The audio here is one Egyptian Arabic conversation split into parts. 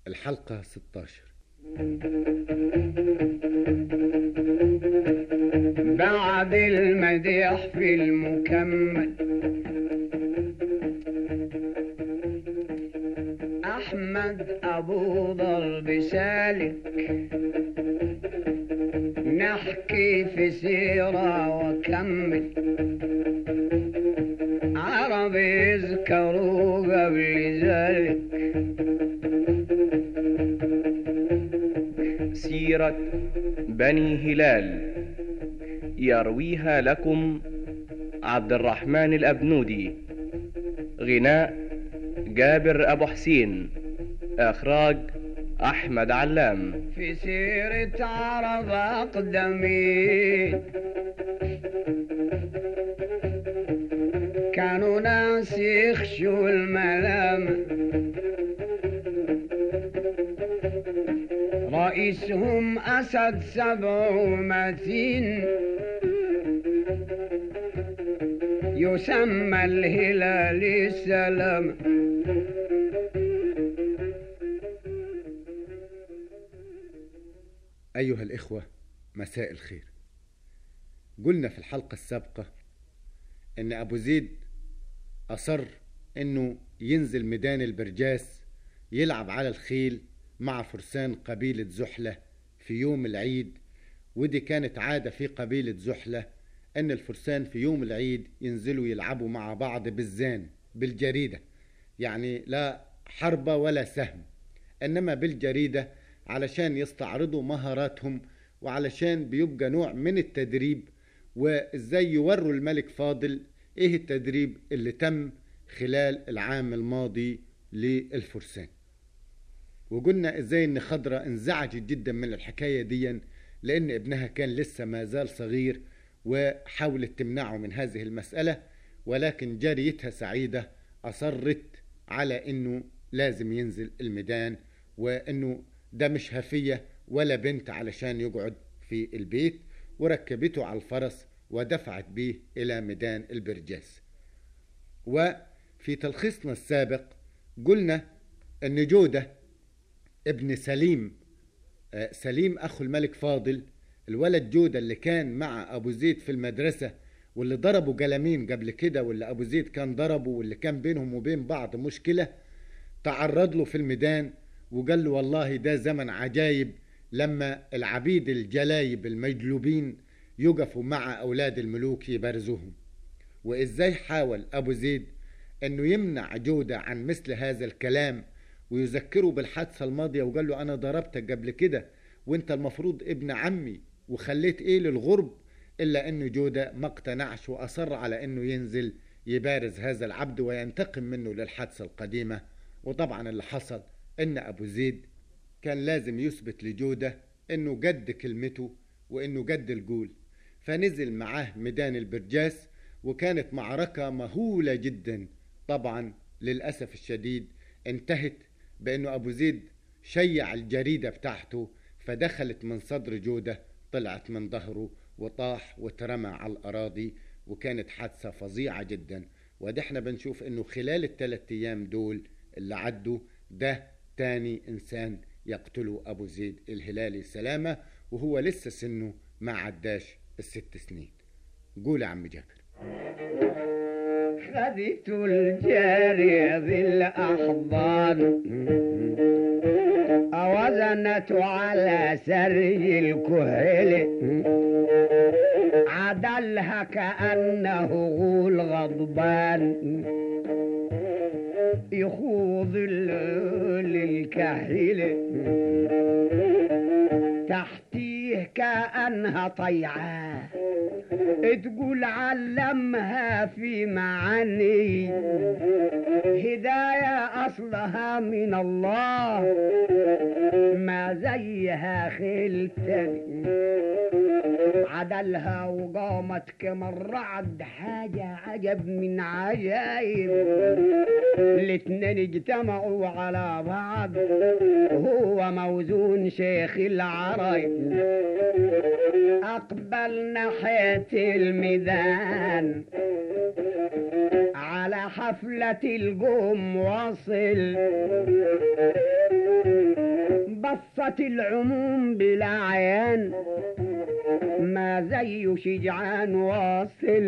الحلقة 16 بعد المديح في المكمل أحمد أبو ضرب سالك نحكي في سيرة وكمل عرب يذكروا قبل ذلك سيرة بني هلال يرويها لكم عبد الرحمن الأبنودي غناء جابر أبو حسين إخراج أحمد علام في سيرة عرب أقدمين كانوا ناس يخشوا الملام رئيسهم أسد سبع متين يسمى الهلال السلام أيها الإخوة مساء الخير قلنا في الحلقة السابقة إن أبو زيد أصر إنه ينزل ميدان البرجاس يلعب على الخيل مع فرسان قبيلة زحلة في يوم العيد ودي كانت عادة في قبيلة زحلة إن الفرسان في يوم العيد ينزلوا يلعبوا مع بعض بالزان بالجريدة يعني لا حربة ولا سهم إنما بالجريدة علشان يستعرضوا مهاراتهم وعلشان بيبقى نوع من التدريب وإزاي يوروا الملك فاضل إيه التدريب اللي تم خلال العام الماضي للفرسان وقلنا ازاي ان خضرة انزعجت جدا من الحكاية دي لان ابنها كان لسه ما زال صغير وحاولت تمنعه من هذه المسألة ولكن جاريتها سعيدة أصرت على انه لازم ينزل الميدان وانه ده مش هفية ولا بنت علشان يقعد في البيت وركبته على الفرس ودفعت به الى ميدان البرجاس وفي تلخيصنا السابق قلنا ان جوده ابن سليم آه، سليم اخو الملك فاضل الولد جودة اللي كان مع ابو زيد في المدرسة واللي ضربوا جلامين قبل كده واللي ابو زيد كان ضربه واللي كان بينهم وبين بعض مشكلة تعرض له في الميدان وقال له والله ده زمن عجايب لما العبيد الجلايب المجلوبين يقفوا مع اولاد الملوك يبارزوهم وازاي حاول ابو زيد انه يمنع جودة عن مثل هذا الكلام ويذكره بالحادثة الماضية وقال له أنا ضربتك قبل كده وأنت المفروض ابن عمي وخليت إيه للغرب إلا أنه جودة ما اقتنعش وأصر على أنه ينزل يبارز هذا العبد وينتقم منه للحادثة القديمة وطبعا اللي حصل أن أبو زيد كان لازم يثبت لجودة أنه جد كلمته وأنه جد الجول فنزل معاه ميدان البرجاس وكانت معركة مهولة جدا طبعا للأسف الشديد انتهت بأنه أبو زيد شيع الجريدة بتاعته فدخلت من صدر جودة طلعت من ظهره وطاح واترمى على الأراضي وكانت حادثة فظيعة جدا وده احنا بنشوف انه خلال الثلاث ايام دول اللي عدوا ده تاني انسان يقتله ابو زيد الهلالي سلامة وهو لسه سنه ما عداش الست سنين قول يا عم جابر خذت الجارية ذي الأحضان وزنت على سرج الكهل عدلها كأنه غول غضبان يخوض للكحيل تحتيه كأنها طيعة تقول علمها في معاني هداية أصلها من الله ما زيها خلتني عدلها وقامت كما الرعد حاجة عجب من عجائب الاتنين اجتمعوا على بعض هو موزون شيخ العرب أقبل ناحية الميدان على حفلة القوم واصل بصت العموم بلا عيان ما زيه شجعان واصل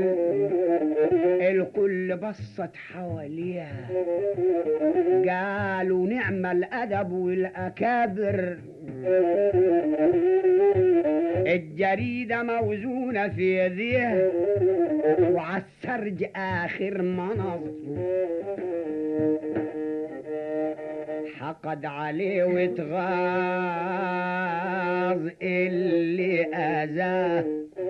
الكل بصت حواليها قالوا نعم الأدب والأكابر الجريدة موزونة في يديها وعالسرج آخر منظر حقد عليه واتغاظ اللي أذاه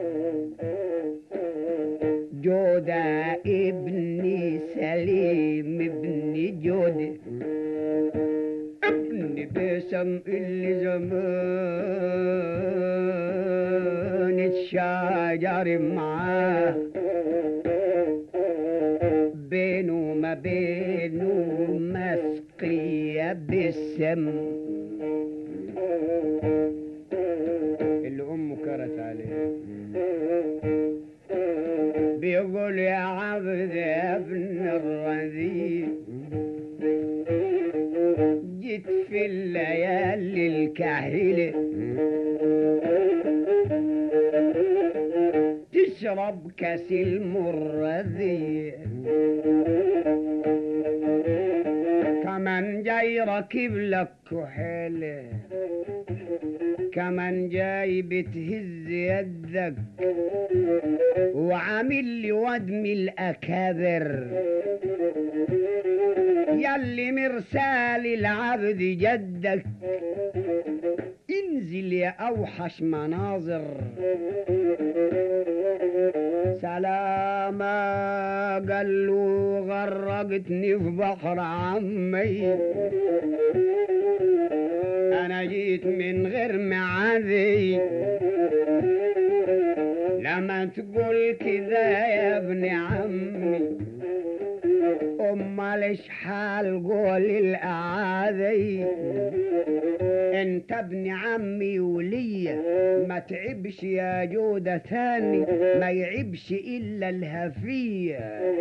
جودة ابن سليم ابن جودة ابن بسم اللي زمان الشجر معاه بينه ما بينه مسقية بالسم اللي أمه كرت عليه بيقول يا عبد يا ابن الرذيل جيت في الليالي الكاهلة تشرب كاس المرذي كمان جاي راكب لك كحيلة كمان جاي بتهز يدك وعامل لي ودم الأكابر ياللي مرسال العبد جدك انزل يا أوحش مناظر سلامة قال له غرقتني في بحر عمي أنا جيت من غير معاذي لما تقول كذا يا ابن عمي امال ايش حال قول الاعاذي انت ابن عمي وليا ما تعبش يا جودة ثاني ما يعبش الا الهفية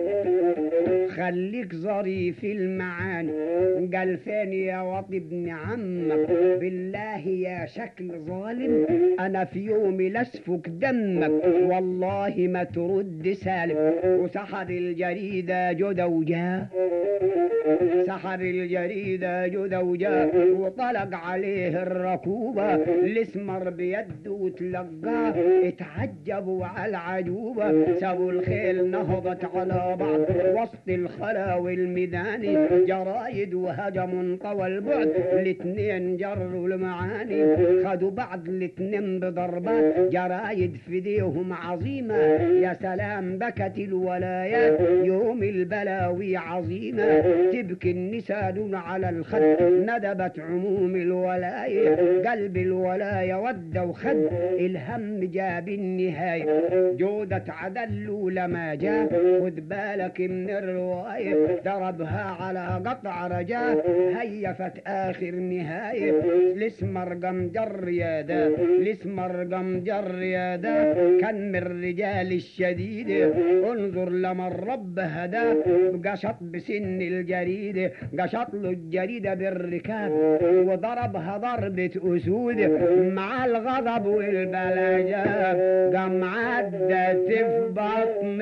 خليك ظريف المعاني قال فين يا وطي ابن عمك بالله يا شكل ظالم انا في يومي لاسفك دمك والله ما ترد سالم وسحر الجريدة جودة وجاه سحر الجريدة جودة وجاه وطلق عليه الركوبة الاسمر بيده وتلقاه اتعجبوا على العجوبة سابوا الخيل نهضت على بعض وسط الخلا والميدان جرايد وهجم طوى البعد الاتنين جروا المعاني خدوا بعض الاتنين بضربات جرايد في ايديهم عظيمة يا سلام بكت الولايات يوم البلاوي عظيمة تبكي النساء دون على الخد ندبت عموم الولاية قلب الولاية ود وخد الهم جاب النهاية جودة عدل لما جاء خد بالك من الرواية ضربها على قطع رجاه هيفت آخر نهاية الاسمر قمجر يا دا الاسمر قمجر يا دا كان من الرجال الشديد انظر لما الرب هداه قشط بسن الجريدة قشط له الجريدة بالركاب وضربها ضربة أسود مع الغضب والبلاجات قام عدت في بطن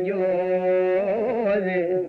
جوزي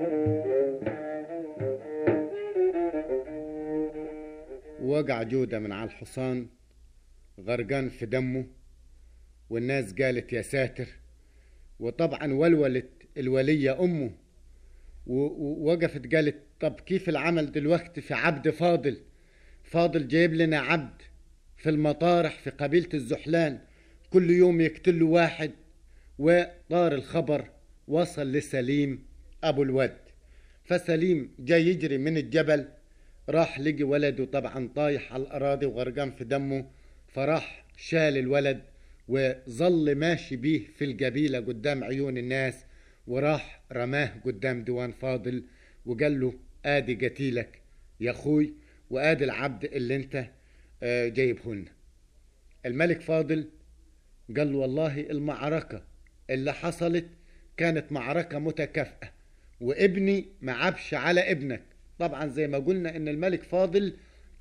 وقع جودة من على الحصان غرقان في دمه والناس قالت يا ساتر وطبعا ولولت الولية أمه ووقفت قالت طب كيف العمل دلوقتي في عبد فاضل فاضل جايب لنا عبد في المطارح في قبيلة الزحلان كل يوم يقتل واحد وطار الخبر وصل لسليم أبو الود فسليم جاي يجري من الجبل راح لقي ولده طبعا طايح على الأراضي وغرقان في دمه فراح شال الولد وظل ماشي بيه في القبيلة قدام عيون الناس وراح رماه قدام ديوان فاضل وقال له ادي قتيلك يا اخوي وادي العبد اللي انت جايبه لنا الملك فاضل قال له والله المعركة اللي حصلت كانت معركة متكافئة وابني ما عبش على ابنك طبعا زي ما قلنا ان الملك فاضل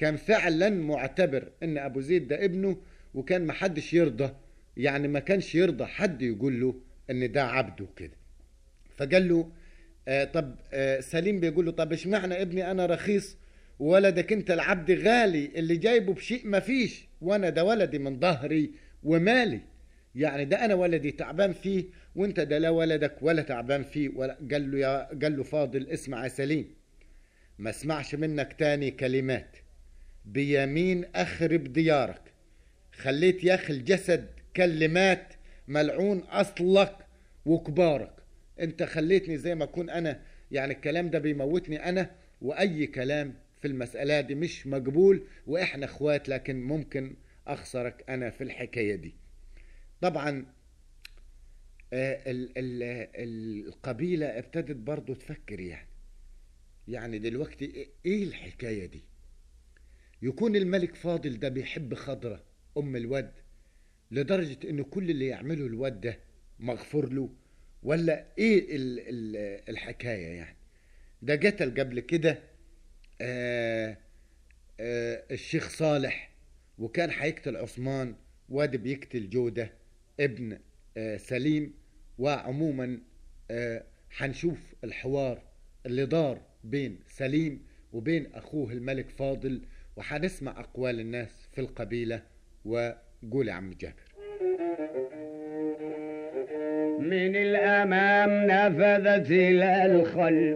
كان فعلا معتبر ان ابو زيد ده ابنه وكان محدش يرضى يعني ما كانش يرضى حد يقول له ان ده عبده كده فقال له آه طب آه سليم بيقول له طب اشمعنى ابني انا رخيص وولدك انت العبد غالي اللي جايبه بشيء ما فيش وانا ده ولدي من ظهري ومالي يعني ده انا ولدي تعبان فيه وانت ده لا ولدك ولا تعبان فيه ولا قال له يا قال له فاضل اسمع يا سليم ما اسمعش منك تاني كلمات بيمين اخرب ديارك خليت يا اخي الجسد كلمات ملعون اصلك وكبارك انت خليتني زي ما اكون انا يعني الكلام ده بيموتني انا واي كلام في المسألة دي مش مقبول واحنا اخوات لكن ممكن اخسرك انا في الحكاية دي طبعا آه، ال- ال- القبيلة ابتدت برضو تفكر يعني يعني دلوقتي إيه- ايه الحكاية دي يكون الملك فاضل ده بيحب خضرة ام الواد لدرجة ان كل اللي يعمله الواد ده مغفور له ولا ايه ال ال الحكاية يعني ده قتل قبل كده آه آه الشيخ صالح وكان هيقتل عثمان واد بيقتل جودة ابن آه سليم وعموما آه هنشوف الحوار اللي دار بين سليم وبين اخوه الملك فاضل وهنسمع اقوال الناس في القبيلة وقول يا عم جابر من الأمام نفذت إلى الخلف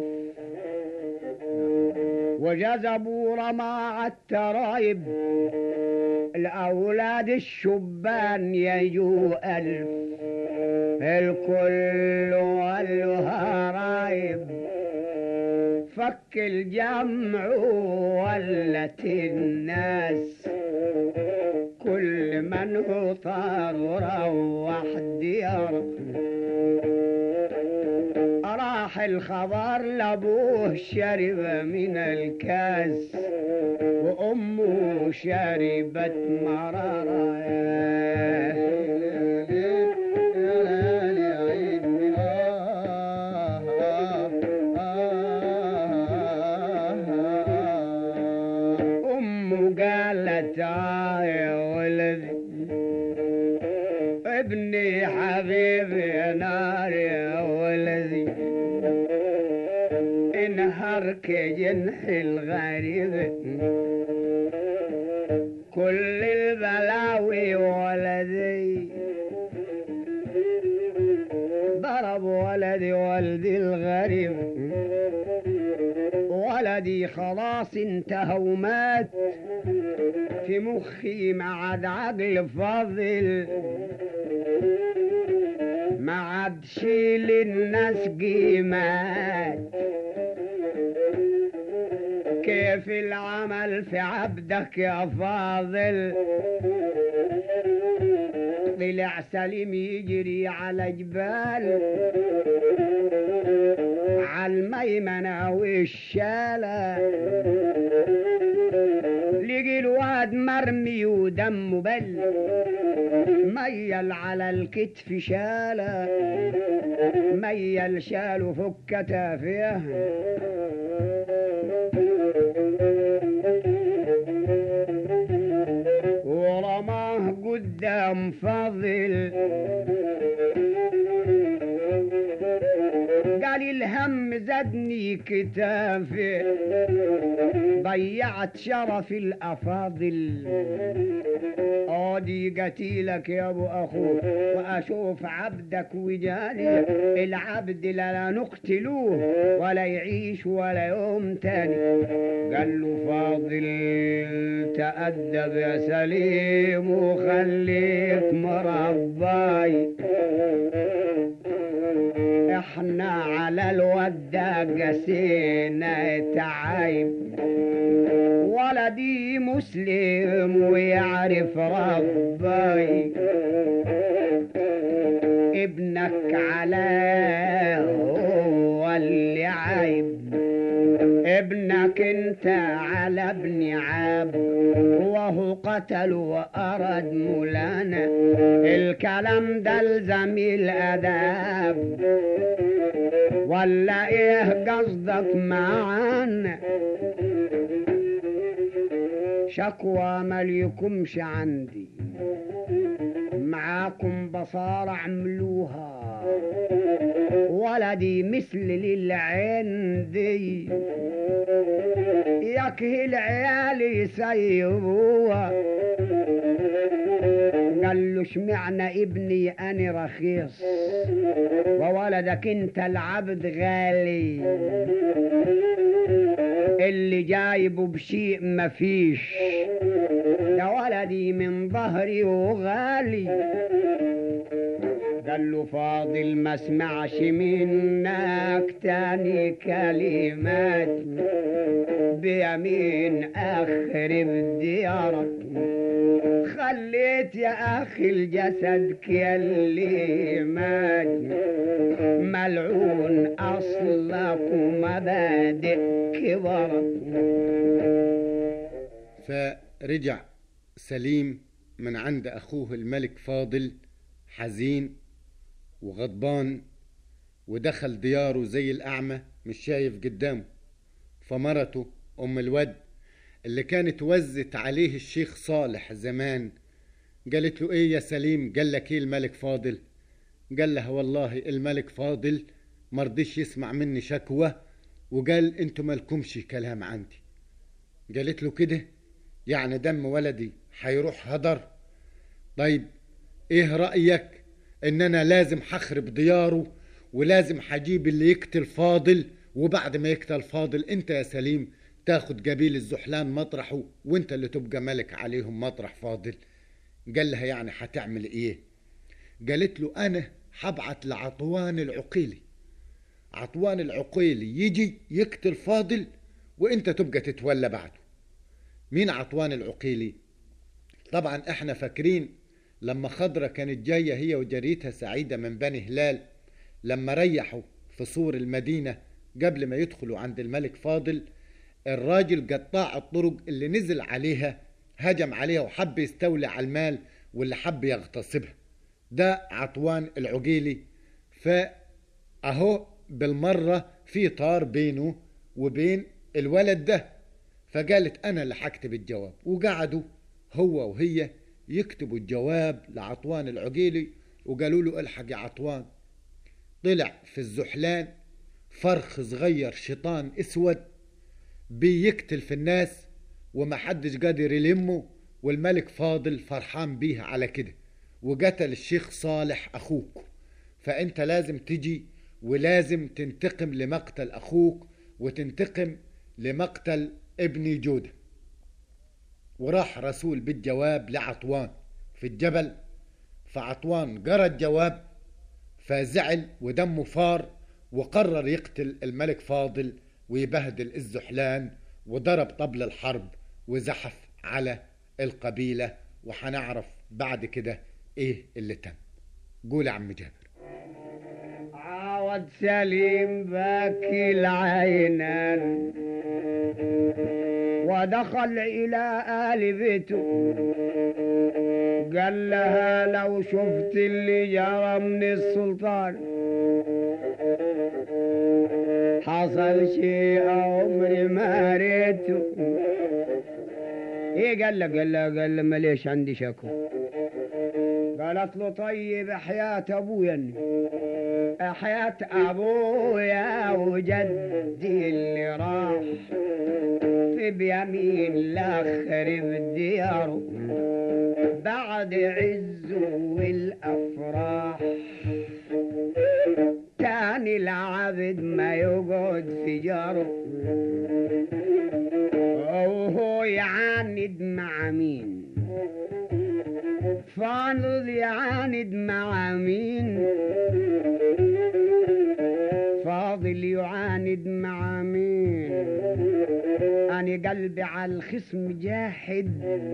وجذبوا رماع الترايب الأولاد الشبان يجوا ألف الكل والها رايب فك الجمع ولت الناس كل من هو طار روح دياره راح الخبر لابوه شرب من الكاس وامه شربت مرارة امه قالت آه يا ولدي ابني حبيبي نار يا ولدي انهرك جنح الغريب كل البلاوي ولدي ضرب ولدي ولدي الغريب ولدي خلاص انتهى ومات في مخي ما عاد عقل فاضل ما عاد شيل الناس قيمات كيف العمل في عبدك يا فاضل طلع سليم يجري على جبال على الميمنة والشالة لقي الواد مرمي ودمه بل ميل على الكتف شالة ميل شاله فك كتافيه ورماه قدام فاضل قال الهم زدني كتافي ضيعت شرف الافاضل ادي قتيلك يا ابو اخوه واشوف عبدك وجاني العبد لا نقتلوه ولا يعيش ولا يوم تاني قال له فاضل تأدب يا سليم وخليك مرباي احنا على الودة قسينا تعايب ولدي مسلم ويعرف ربي ابنك على هو اللي عيب ابنك انت على ابن عاب وهو قتل وارد مولانا الكلام ده الزم الاداب ولا ايه قصدك معانا شكوى ما ليكمش عندي معاكم بصارة عملوها ولدي مثل للعين دي يكهي العيال يسيبوها قال له اشمعنى ابني انا رخيص وولدك انت العبد غالي اللي جايبه بشيء مفيش ده ولدي من ظهري وغالي قال له فاضل ما اسمعش منك تاني كلمات بيمين اخرب ديارك خليت يا اخي الجسد كلمات ملعون اصلك ومبادئ كبرك فرجع سليم من عند أخوه الملك فاضل حزين وغضبان ودخل دياره زي الأعمى مش شايف قدامه فمرته أم الود اللي كانت وزت عليه الشيخ صالح زمان قالت له ايه يا سليم قال لك ايه الملك فاضل قال لها والله الملك فاضل مرضيش يسمع مني شكوى وقال انتوا مالكمش كلام عندي قالت له كده يعني دم ولدي هيروح هدر طيب ايه رأيك ان انا لازم هخرب دياره ولازم هجيب اللي يقتل فاضل وبعد ما يقتل فاضل انت يا سليم تاخد قبيل الزحلان مطرحه وانت اللي تبقى ملك عليهم مطرح فاضل قال لها يعني هتعمل ايه قالت له انا هبعت لعطوان العقيلي عطوان العقيلي يجي يقتل فاضل وانت تبقى تتولى بعده مين عطوان العقيلي طبعا احنا فاكرين لما خضرة كانت جاية هي وجريتها سعيدة من بني هلال لما ريحوا في سور المدينة قبل ما يدخلوا عند الملك فاضل الراجل قطاع الطرق اللي نزل عليها هجم عليها وحب يستولي على المال واللي حب يغتصبها ده عطوان العقيلي فأهو بالمرة في طار بينه وبين الولد ده فقالت أنا اللي هكتب الجواب وقعدوا هو وهي يكتبوا الجواب لعطوان العقيلي وقالوا له الحق يا عطوان طلع في الزحلان فرخ صغير شيطان اسود بيقتل في الناس وما حدش قادر يلمه والملك فاضل فرحان بيه على كده وقتل الشيخ صالح اخوك فانت لازم تجي ولازم تنتقم لمقتل اخوك وتنتقم لمقتل ابني جوده وراح رسول بالجواب لعطوان في الجبل فعطوان قرا الجواب فزعل ودمه فار وقرر يقتل الملك فاضل ويبهدل الزحلان وضرب طبل الحرب وزحف على القبيلة وحنعرف بعد كده ايه اللي تم قول يا عم جابر عاود سليم باكي العينان ودخل إلى آل بيته قال لها لو شفت اللي جرى من السلطان حصل شيء عمري ما ريته ايه قال له قال له قال له ماليش عندي شكوى قالت له طيب حياة ابويا حياة ابويا وجدي اللي راح في بيمين لا خرب دياره بعد عزه والافراح كان العبد ما يقعد في جاره وهو يعاند مع مين فاضل يعاند مع مين فاضل يعاند مع مين أنا قلبي على الخصم جاحد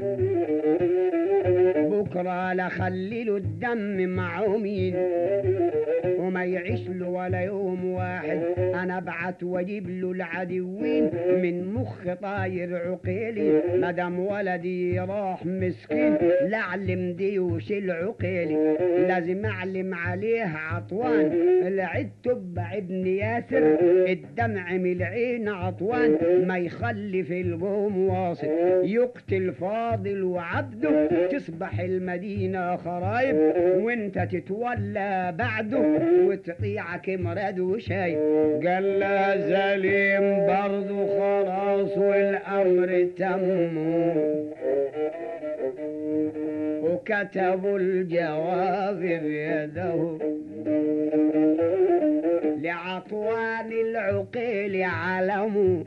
بكرة لخليله الدم مع مين وما يعيش له ولا يوم واحد انا ابعت واجيب له العدوين من مخ طاير عقيلي مدام ولدي راح مسكين لا علم ديوش العقيلي لازم اعلم عليه عطوان العد تبع ابن ياسر الدمع من العين عطوان ما يخلف في القوم واصل يقتل فاضل وعبده تصبح المدينة خرايب وانت تتولى بعده وتطيعك مراد وشايب قال لا زليم برضو خلاص والامر تم وكتبوا الجواب بيده لعطوان العقيل علموا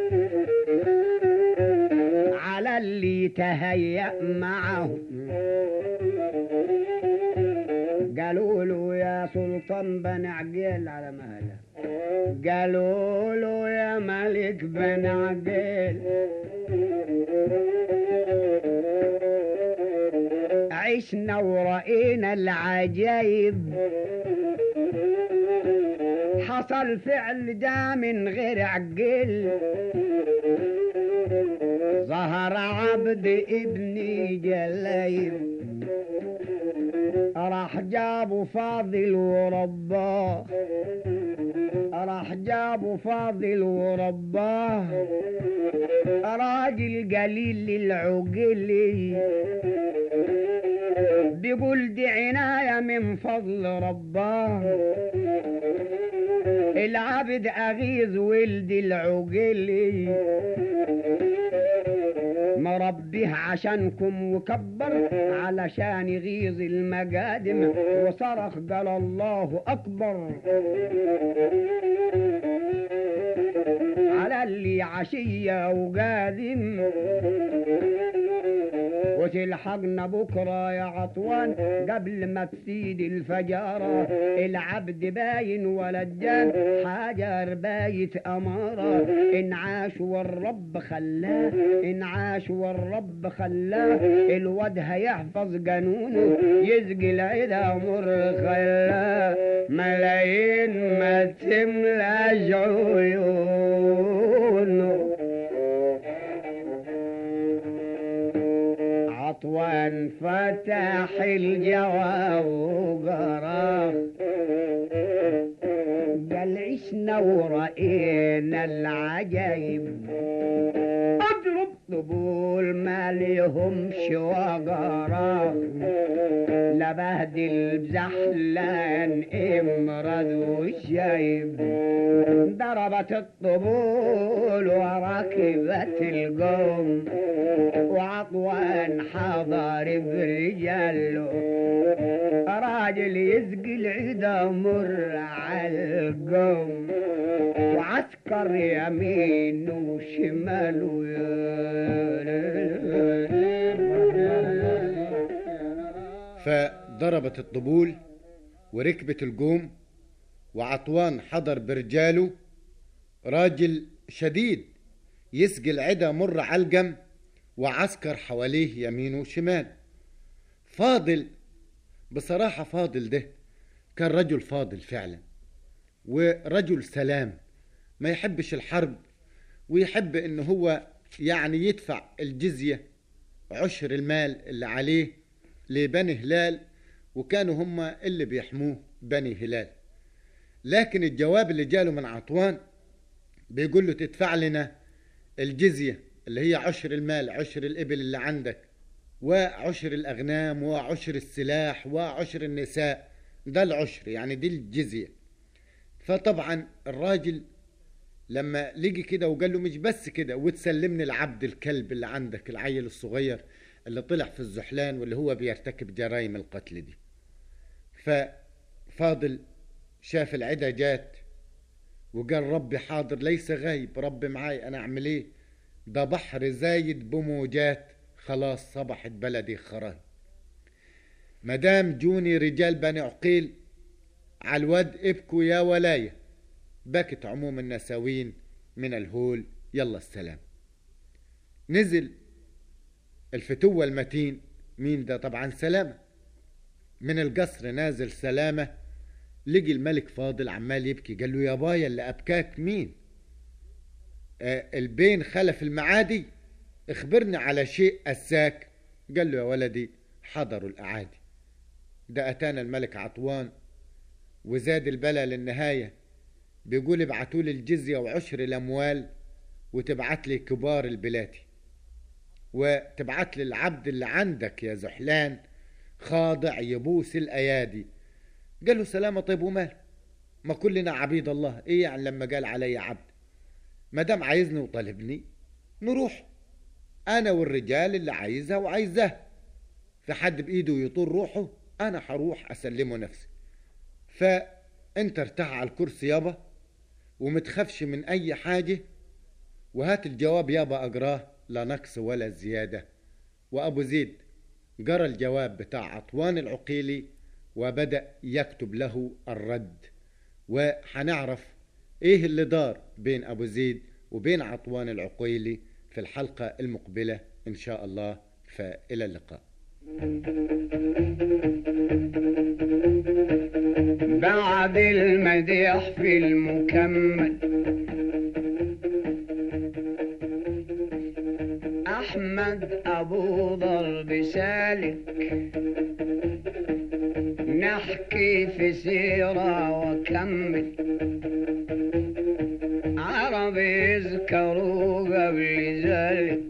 على اللي تهيأ معه قالوا له يا سلطان بن عقيل على مهله قالوا له يا ملك بن عقيل عشنا ورأينا العجايب حصل فعل ده من غير عقل ظهر عبد ابني جلايب راح جابوا فاضل ورباه راح جابوا فاضل ورباه راجل قليل للعقل بيقول دي عناية من فضل رباه العبد أغيظ ولد العقل مربيه عشانكم وكبر علشان يغيظ المقادم وصرخ قال الله أكبر على اللي عشية وقادم وتلحقنا بكرة يا عطوان قبل ما تسيد الفجارة العبد باين ولدان حجر بايت أمارة إن عاش والرب خلاه إن عاش والرب خلاه الواد هيحفظ قانونه يسقي العدا مر خلاه ملايين ما تملاش عيونه عطوان فتح الجواب وقراه قال عشنا ورأينا العجايب اضرب طبول ما لهمش وقراه لا بهدل بزحلان امرض وشايب ضربت الطبول وركبت القوم وعطوان حضر برجاله راجل يسقي العدا مر على القوم وعسكر يمين وشمال فضربت الطبول وركبت الجوم وعطوان حضر برجاله راجل شديد يسقي العدا مر علقم وعسكر حواليه يمين وشمال فاضل بصراحة فاضل ده كان رجل فاضل فعلا ورجل سلام ما يحبش الحرب ويحب ان هو يعني يدفع الجزية عشر المال اللي عليه لبني هلال وكانوا هم اللي بيحموه بني هلال لكن الجواب اللي جاله من عطوان بيقول له تدفع لنا الجزية اللي هي عشر المال عشر الإبل اللي عندك وعشر الأغنام وعشر السلاح وعشر النساء ده العشر يعني دي الجزية فطبعا الراجل لما لقي كده وقال له مش بس كده وتسلمني العبد الكلب اللي عندك العيل الصغير اللي طلع في الزحلان واللي هو بيرتكب جرائم القتل دي ففاضل شاف العدا جات وقال ربي حاضر ليس غايب ربي معاي انا اعمل ايه ده بحر زايد بموجات خلاص صبحت بلدي خراي مدام جوني رجال بني عقيل على الواد ابكوا يا ولاية بكت عموم النساوين من الهول يلا السلام نزل الفتوة المتين مين ده طبعا سلامة من القصر نازل سلامة لقي الملك فاضل عمال يبكي قال له يا بايا اللي أبكاك مين آه البين خلف المعادي اخبرني على شيء أساك قال له يا ولدي حضروا الأعادي ده أتانا الملك عطوان وزاد البلا للنهاية بيقول ابعتوا لي الجزية وعشر الأموال وتبعت لي كبار البلاتي وتبعت لي العبد اللي عندك يا زحلان خاضع يبوس الايادي قال له سلامة طيب ومال ما كلنا عبيد الله ايه يعني لما قال علي عبد ما دام عايزني وطالبني نروح انا والرجال اللي عايزها وعايزاه في حد بايده يطول روحه انا هروح اسلمه نفسي فانت ارتاح على الكرسي يابا ومتخافش من اي حاجة وهات الجواب يابا اقراه لا نقص ولا زيادة وابو زيد قرا الجواب بتاع عطوان العقيلي وبدأ يكتب له الرد وحنعرف ايه اللي دار بين ابو زيد وبين عطوان العقيلي في الحلقة المقبلة ان شاء الله فالى اللقاء بعد المديح في المكمل أحمد أبو ضرب سالك نحكي في سيرة وكمل عرب يذكروا قبل ذلك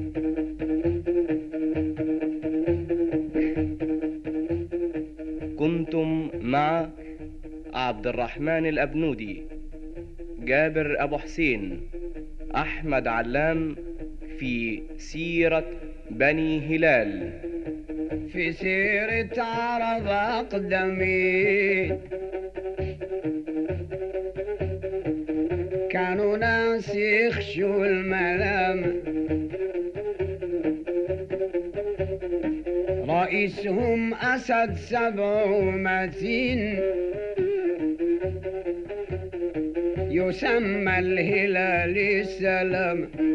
كنتم مع عبد الرحمن الأبنودي جابر أبو حسين أحمد علام في سيرة بني هلال في سيرة عرب أقدمين كانوا ناس يخشوا الملام رئيسهم أسد سبع متين يسمى الهلال السلام